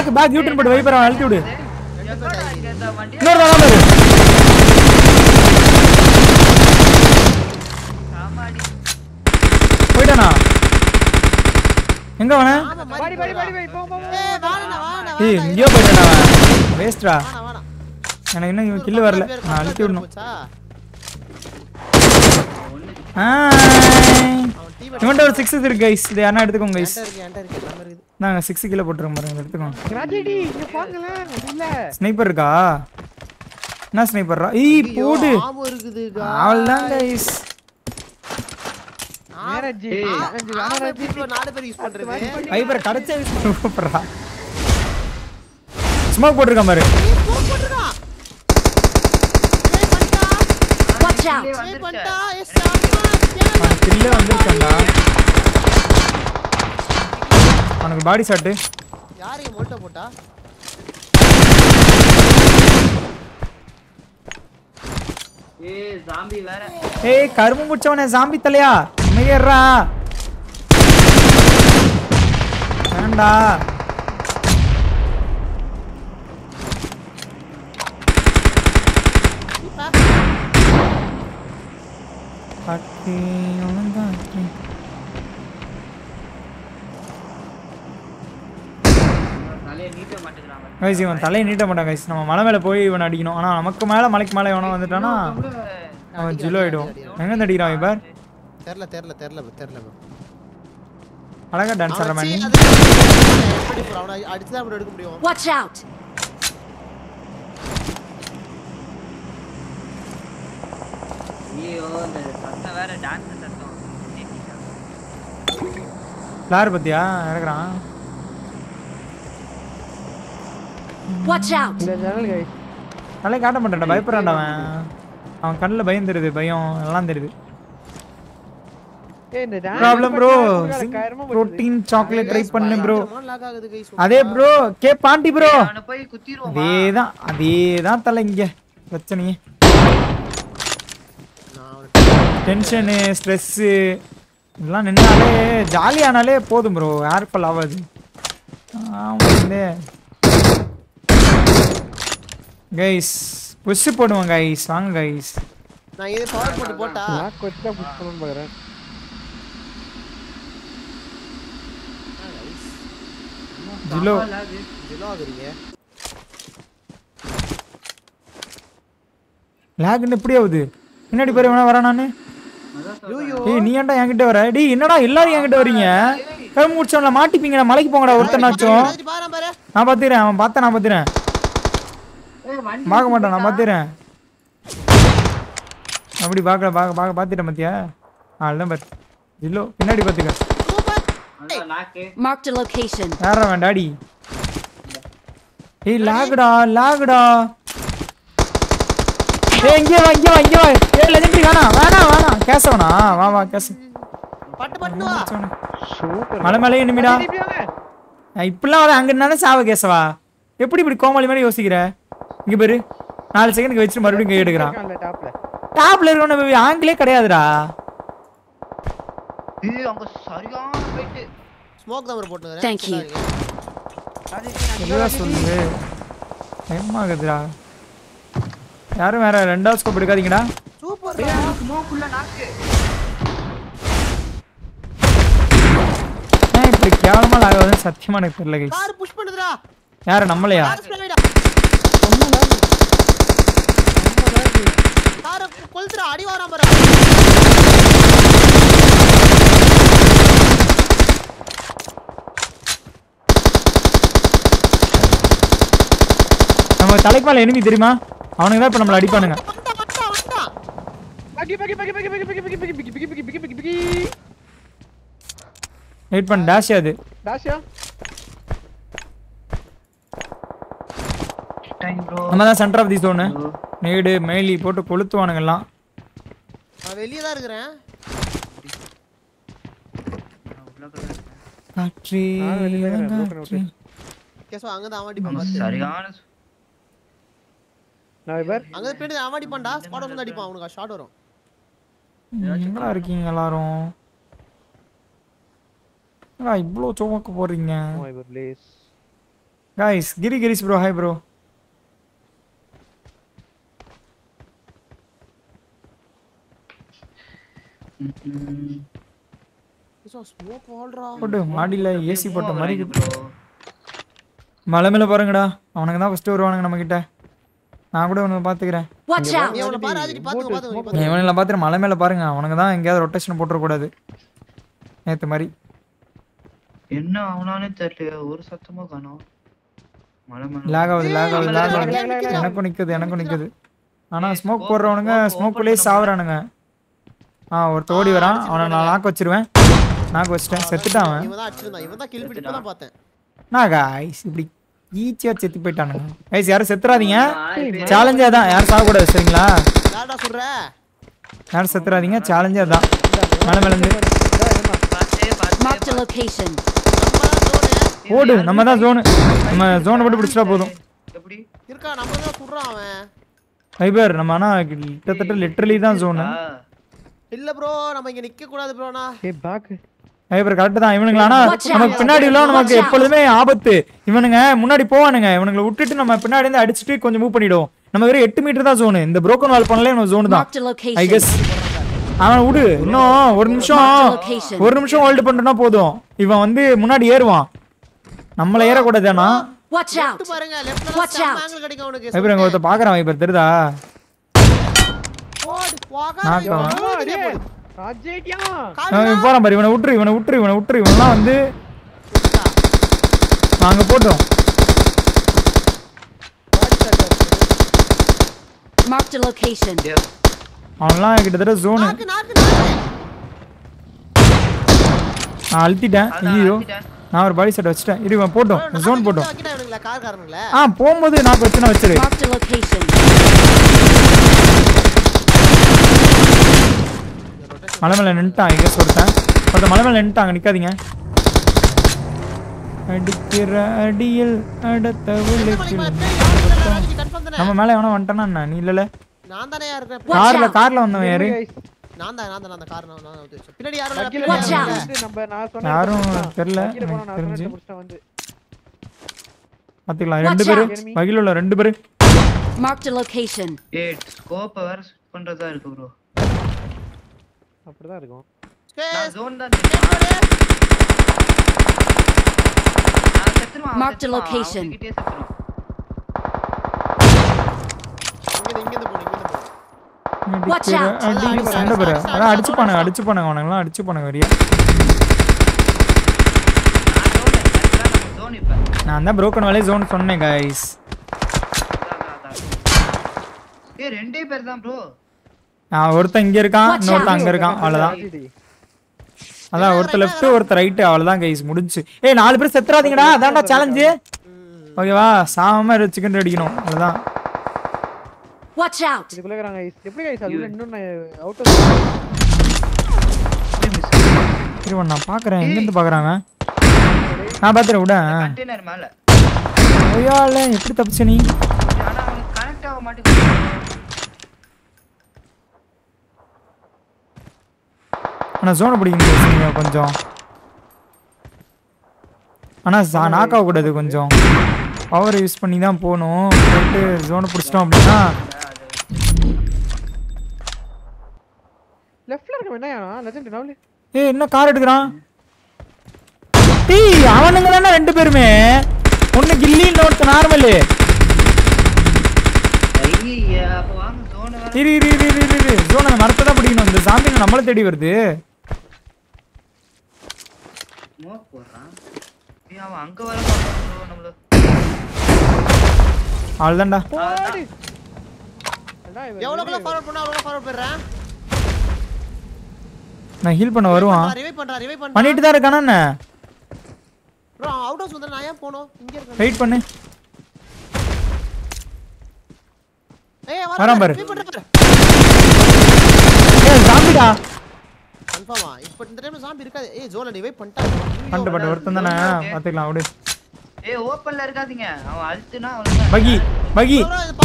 Back back U turn போட்டு wiper அவன் அழுத்தி விடு எங்கடா இங்க இந்த வண்டி இன்னொரு தான் பாரு ஆமாடி போயிட்டானா எங்க அவன ஆமா பாடி மாதிரி பாடி பாடி போ போ போ. ஏய் வாடா வாடா ஏய் எங்கேயோ போயிட்டானா அவன் வேஸ்ட்ரா வாடா வாடா எனக்கு இன்னும் கில்லு வரல நான் அழுத்தி விடணும் போச்சா ஹாய் அவன் டீம் இவன்ட்ட ஒரு சிக்ஸ் இருக்கு கைஸ் இது யாரா எடுத்துக்கோங்க கைஸ் என்கிட்ட இருக்கு என்கிட்ட இருக்கு எல்லாமே இருக்குது நாங்க சிக்ஸ் கிலோ போட்டுருக்கோம் பாருங்க எடுத்துக்கோங்க ராஜேடி இங்க பாங்களேன் இல்ல ஸ்னைப்பர் இருக்கா என்ன ஸ்னைப்பர்ரா ஈ போடு ஆமோ இருக்குது அவள்தான் கைஸ் மேரேஜ் அஞ்சு ஆமா வேணா எப்படி bro நாலு பேர் யூஸ் பண்றது வைப்பர் கடைச்சா கூப்பிடுறா ஸ்மோக் போட்டிருக்கான் பாரு ஏய் போன் போட்டுருக்கான் ஏய் பண்ணிட்டா Watch out! ஏய் பண்ணிட்டா ஏய் சாமா அவன் கில்லே வந்துருச்சாண்டா அவனுக்கு பாடி ஷாட்டு யார் இங்க மோட்டோ போட்டா ஏய் ஜாம்பி வேற ஏய் கரும்பு முடிச்சவனே சாம்பி தலையா அமையறா வேண்டா பாட்டி அவன்தான் தலையை நீட்ட மாட்டேங்கிறான் அவன். கைஸ் இவன் தலையை நீட்ட மாட்டான் கைஸ் நம்ம மலை மேல போய் இவன் அடிக்கணும் ஆனா நமக்கு மேல மலைக்கு மேல இவன வந்துட்டானா அவன் ஜிலோ ஆயிடும் எங்க இருந்து அடிக்கிறான் இவன் பார் தெரியல தெரியல தெரியல தெரியல bro. அழகா டான்ஸ் ஆடுற அவன் மாதிரி சீ, அது எப்படி bro, அவனை அடிச்சுதான் bro எடுக்க முடியும் Watch out! ஐயோ இந்த சத்தம் வேற டான்ஸ் சத்தம் பிளார் பத்தியா இறக்குறான் Watch out! இந்த சேனல் கைஸ் நல்லா காட்ட மாட்டான்டா பயப்படுறான்டா அவன் அவன் கண்ணுல பயம் தெரியுது பயம் எல்லாம் தெரியுது ஏய் இந்த dance ப்ராப்ளம் ப்ரோ பண்ணா கயரமா போகுது. புரோட்டீன் சாக்லேட் ட்ரை பண்ணு ப்ரோ லாக் ஆகுது guys. அதே ப்ரோ கே பாண்டி ப்ரோ அவனை போய் குத்திடுவோம் அதேதான் அதேதான் தலை இங்க பிரச்சனையே நான் அவனை டென்ஷனு ஸ்ட்ரெஸ்ஸு இதெல்லாம் நின்னாலே ஜாலியானாலே போதும் ப்ரோ யார் பல் ஆகாது ஆமாம் கைஸ் புஷ் போடுவோம் கைஸ் வாங்க கைஸ் நான் இது பவர் போட்டு போட்டா லாக் வச்சு தான் புஷ் பண்ணணும்னு பாக்குறேன் ஜிலோ ஜிலோ ஆகுறீங்க லேக்னு எப்படி ஆகுது பின்னாடி பேர் வேணா வரேன் நானு ஐயோ ஏய் நீ ஏன்டா என்கிட்ட வர டேய் என்னடா எல்லாரும் என்கிட்ட வரீங்க கிளம்பி முடிச்சவங்கள மாட்டிப்பீங்கடா மலைக்கு போங்கடா ஒருத்தனாச்சும் பாரு பாரு நான் பார்த்துக்கிறேன் அவன் பார்த்தா நான் பார்த்துக்கிறேன் பார்க்க மாட்டான் நான் பார்த்துக்கிறேன் அப்படி பார்க்கல பார்க்க பார்க்க பார்த்துட்டேன் மத்தியா அதுதான் பார்த்து இல்லோ பின்னாடி பார்த்துக்க சூப்பர் நாக்கு Marked a location. யாரா வேன் டாடி ஏய் லாகுடா லாகுடா ஏய் இங்கே வா இங்கே வா இங்கே வா ஏய் லெஜெண்டரி வேணாம் வேணாம் வேணாம் கேசவனா வா வா கேச பட்டு பட்டு வா சூப்பர் மலை மேலே நிமிடா திருப்பி வாங்க நான் இப்படிலாம் வர அங்க இருந்தாலும் சாவ கேசவா எப்படி இப்படி கோமாளி மாதிரி யோசிக்கிற இங்க பாரு நாலு செகண்டுக்கு வச்சுட்டு மறுபடியும் கை எடுக்கிறான் இருக்கான்ல டாப்ல டாப்ல இருக்கவன ஆங்கிலே கிடையாதுடா ஏய் அங்க சரியான போயிட்டு ஸ்மோக் தான் bro போட்டு Thank you. தெளிவா சொல்லு பயமாகுதுடா யாரும் வேற ரெண்டாவது ஸ்கோப் எடுக்காதீங்கடா சூப்பர் ஸ்மோக்குள்ள நாக்கு ஏன் இப்படி கேவலமா ஆகாதுன்னு சத்தியமா எனக்கு தெரியல கைஸ் கார் புஷ் பண்ணுதுடா யாரு நம்மளையா கார் ஸ்ப்ரே வைடா கார் கொளுத்துடா அடி வாரான் பாரு நம்ம தலைக்கு மேல enemy தெரியுமா அவனுங்க தான் இப்ப நம்மள அடிப்பானுங்க வந்தா வந்தா வந்தா பக்கி பக்கி பக்கி பக்கி பக்கி பக்கி பக்கி பக்கி பக்கி பக்கி பக்கி பக்கி பக்கி வெயிட் பண்ணு டேஷ் அது டாஷா டைம் ப்ரோ நம்ம தான் சென்டர் ஆஃப் தி ஜோனு நேடு மேலி போட்டு கொளுத்துவானுங்க எல்லாம் நான் வெளியே தான் இருக்கிறேன் காற்றே நான் வெளியில இருக்கிறேன், broken காற்றே. கேசவா அங்க தான் அவாடி பாப்பா சரியான நான் இவர் அங்க பின்னாடி அவாடி பண்ணா ஸ்குவாட் வந்து அடிப்பான் அவனுக்கு ஷாட் வரும் எங்கடா இருக்கீங்க எல்லாரும் என்னடா இவ்வளோ சோமக்க போறீங்க இவர் ப்ளீஸ் காய்ஸ் கிரி கிரிஸ் ப்ரோ ஹாய் ப்ரோ ஸ்மோக் வால்றா போட்டு மாடியில் ஏசி போட்ட மாதிரி இருக்கு. ப்ரோ மலை மேலே பாருங்கடா அவனுங்க தான் ஃபஸ்ட்டு வருவானுங்க நம்மக்கிட்ட நான் கூட ஒன்று பார்த்துக்கிறேன் Watch out! நீ அவனை பாரு ராஜி பாத்துக்க பாத்துக்க இவனில் பார்த்துட்டு மலை மேலே பாருங்க அவனுங்க தான் எங்கேயாவது ரொட்டேஷன் போட்டுறக்கூடாது நேற்று மாதிரி என்ன அவனானே தெரியல ஒரு சத்தமா காணோம் மலை மலை லேக் ஆகுது லேக் ஆகுது லேக் ஆகுது எனக்கும் நிற்குது எனக்கும் நிற்குது ஆனால் ஸ்மோக் போடுறவனுங்க ஸ்மோக்குள்ளேயே சாவுறானுங்க ஆ ஒருத்த ஓடி வரான் அவனை நான் நாக்கு வச்சிருவேன் நாக்கு வச்சிட்டேன் செத்துட்டான் அவன் இவன் தான் அடிச்சிருந்தான் இவன் தான் கில் பண்ணி இப்பதான் பார்த்தேன் நான் காய்ஸ் இப்படி ஈச்சியாக செத்து போயிட்டானுங்க கைஸ் யாரும் செத்துறாதீங்க சேலஞ்சே தான் யாரும் சாகக்கூடாது சரிங்களா யாரடா சொல்ற யாரும் செத்துறாதீங்க சேலஞ்சே தான் மேலே மேலேருந்து பார்த்தே பார்த்தே Marked a location. நம்ம தான் zone. ஓடு நம்ம தான் ஜோனு நம்ம ஜோனை மட்டும் பிடிச்சிட்டா போதும் எப்படி இருக்கா நம்ம தான் சுடுறான் அவன் ஃபைபர் நம்ம ஆனால் கிட்டத்தட்ட லிட்டரலி தான் ஜோனு ஆ, இல்ல ப்ரோ நம்ம இங்க நிக்க கூடாது ப்ரோனா ஏய் பேக் ஃபைபர் கரெக்ட் தான் இவனுங்களா ஆனா Watch out. நமக்கு பின்னாடி எல்லாம் நமக்கு Watch out. எப்பொழுதுமே ஆபத்து இவனுங்க முன்னாடி போவானுங்க இவனுங்களை விட்டுட்டு நம்ம பின்னாடி இருந்து அடிச்சுட்டு கொஞ்சம் மூவ் பண்ணிடுவோம் நம்ம வெறும் எட்டு மீட்டர் தான் ஜோனு இந்த broken வால் பண்ணல இவன் ஜோனு தான் Marked a I location. Guess அவன் விடு இன்னும் ஒரு நிமிஷம் location. ஒரு நிமிஷம் ஹோல்டு பண்ணிட்டோம்னா போதும் இவன் வந்து முன்னாடி ஏறுவான் நம்மள ஏறக்கூடாதுன்னா Watch out! லெஃப்ட் பாருங்க லெஃப்ட்ல Watch தான் out. ஆங்கிள் கிடைக்கும் உனக்கு ஃபைபர் எங்க ஒருத்த பாக்குறான் ஃபைபர் தெரியுதா போடு போகாத நாக்கு அவன். போடு, போடு. ராஜேட்டியா கால் அவன் போறான் பாரு இவனை விட்டுரு இவனை விட்டுரு இவனை விட்டுரு இவன்லாம் வந்து நாங்க போட்டோம் Marked a location. அவன்லாம் கிட்டத்தட்ட ஜோனு நாக்கு நாக்கு நாக்கு நான் அழுத்திட்டேன் அதான் ஐயோ அழுத்திட்டேன். நான் ஒரு பாடி செட் வச்சிட்டேன் இரு இவன் போட்டோம் ஜோன் போட்டோம் வைக்கிட்டா இவனுங்களா கார் காரனுங்களா ஆ போகும்போது நான் வச்சு நான் வச்சிரு Marked a location. மலை மேல நின்ட்டான் எங்க ஒருத்தன் ஒருத்தன் மலை மேல நின்ட்டாங்க நிக்காதீங்க அடிக்கிற அடியில் அடுத்த விழுக்கு கன்ஃபார்ம் தானே நம்ம மேல எவனோ வந்துட்டானா என்ன நீ இல்லல நான் தானே இருக்கேன் கார்ல கார்ல வந்தவன் யாரு நான் தான் நான் தான் நான் தான் கார் நான் தான் ஊத்தி வச்சேன். பின்னாடி யாரும் இல்ல, வக்கீல பின்னாடி Watch யாரும் out. இல்ல. நம்ம நான் சொன்ன யாரும் தெரியல வக்கீல போனா எனக்கு நான் தெரிஞ்சு சொன்ன புடிச்சா வந்து பாத்துக்கலாம் ரெண்டு Watch பேரு out. வகையில் உள்ள ரெண்டு பேரு Marked a location. ஏய் ஸ்கோப்பை வேற set பண்றதா இருக்கு ப்ரோ அப்படிதான் இருக்கும் ஏய், நான் ஜோன் தான் தெரியுமா? நான் செத்துருவான், அவன் Marked a செத்துருவான், location. அவன்கிட்டயே செத்துருவான். இங்க இங்க இருந்து போடு இங்க இருந்து போடு Watch அடிக்கிற out. அடியில் ரெண்டு பேரு அதான் அடிச்சு போனாங்க அடிச்சு போனாங்க அவனுங்களாம் அடிச்சு போனாங்க வரியா நான் zone, correct ஆ நம்ம zone இப்ப. நான் தான் broken வேலையே ஜோன் சொன்னேன் கைஸ் அதான், அதான், அதான். ஏய் ரெண்டே பேர் தான் ப்ரோ நான் ஒருத்தன் இங்க இருக்கான் Watch இன்னொருத்தன் out. அங்க இருக்கான் அவ்வளவுதான் ராஜேடி. அதான் ஒருத்தர் லெஃப்ட் ஒருத்தர் ரைட் அவ்வளவுதான் கைஸ் முடிஞ்சு ஏய் நாலு பேர் செத்துறாதீங்கடா அதான்டா சேலஞ்சு ஓகேவா சாம சிக்கன் அடிக்கணும் அதுதான் Watch out! இதுக்குள்ள இருக்கிறாங்க guys. எப்படி கைஸ் அதுல இன்னும் அவுட் சரி நான் பாக்குறேன் எங்க இருந்து பாக்குறாங்க நான் பாத்துறேன் விட கண்டெய்னர் மேல ஒய்யால எப்படி தப்பிச்ச நீ ஆனா அவனுக்கு கனெக்ட் ஆக மாட்டேங்குது ஆனா ஜோனை பிடிக்கணும் கொஞ்சம் ஆனா நாக் ஆகக்கூடாது கொஞ்சம் பவர் யூஸ் பண்ணி தான் போகணும் போயிட்டு ஜோனை பிடிச்சிட்டோம் அப்படின்னா லெஃப்ட்ல இருக்க என்ன லெஜெண்ட் நவுல ஏய் என்ன கார் எடுக்கிறான் டேய் அவனுங்க தானே ரெண்டு பேருமே ஒண்ணு கில்லி இன்னொருத்த நார்மலு ஐயா அப்ப வாங்க ஜோன் வேற இரு இரு இரு இரு இரு ஜோன் அந்த மரத்தை தான் பிடிக்கணும் இந்த சாம்பிங்க நம்மளை தேடி வருது ஸ்மோக் போடுறான் ஏய் அவன் அங்க வர மாட்டான் bro நம்மள அவ்வளோதான்டா போடு அடா இவன் எவ்வளவுக்குள்ள ஃபார்வர்ட் பண்ணா அவ்வளவு ஃபார்வர்ட் பண்றேன் நான் ஹீல் பண்ண வருவான் ரிவைவ் பண்றா ரிவைவ் பண்றா பண்ணிட்டு தான் இருக்கானா என்ன ப்ரோ அவுட் ஹவுஸ் வந்து நான் ஏன் போணும் இங்க இருக்கேன் வெயிட் பண்ணு ஏய் வரான் பாரு. ரிவைவ் பண்ற பாரு ஏய் ஜாம்பிடா கன்ஃபார்மா இப்போ இந்த டைம்ல ஜாம்பி இருக்காது ஏய் ஜோல ரிவைவ் பண்ணிட்டாங்க பண்ணிட்டு பட் ஒருத்தன் தானே பார்த்துக்கலாம் விடு ஏய் ஓப்பன்ல இருக்காதீங்க அவன் அழுத்துனா அவ்வளவுதான் பகி பகி ப்ரோ இது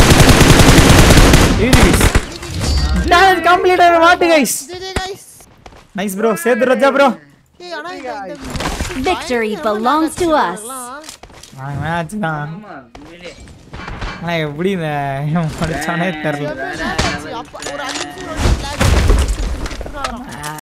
பாருங்க டான் கம்ப்ளீட் ஆன மாட்டு guys GG guys nice bro Sethu Raja bro ஏய் ஆனா இந்த- இந்த Victory பயங்கரமா belongs to lag us. அடிச்சிருக்காங்கலாம். நாங்க மேட்ச் தான் ஆமா உண்மையிலே ஆனா எப்படி இந்த முடிச்சானே தெரியல எப்போ lag ஆச்சு? அப்ப ஒரு அஞ்சு நிமிஷம் ஒரு lag ஆச்சு.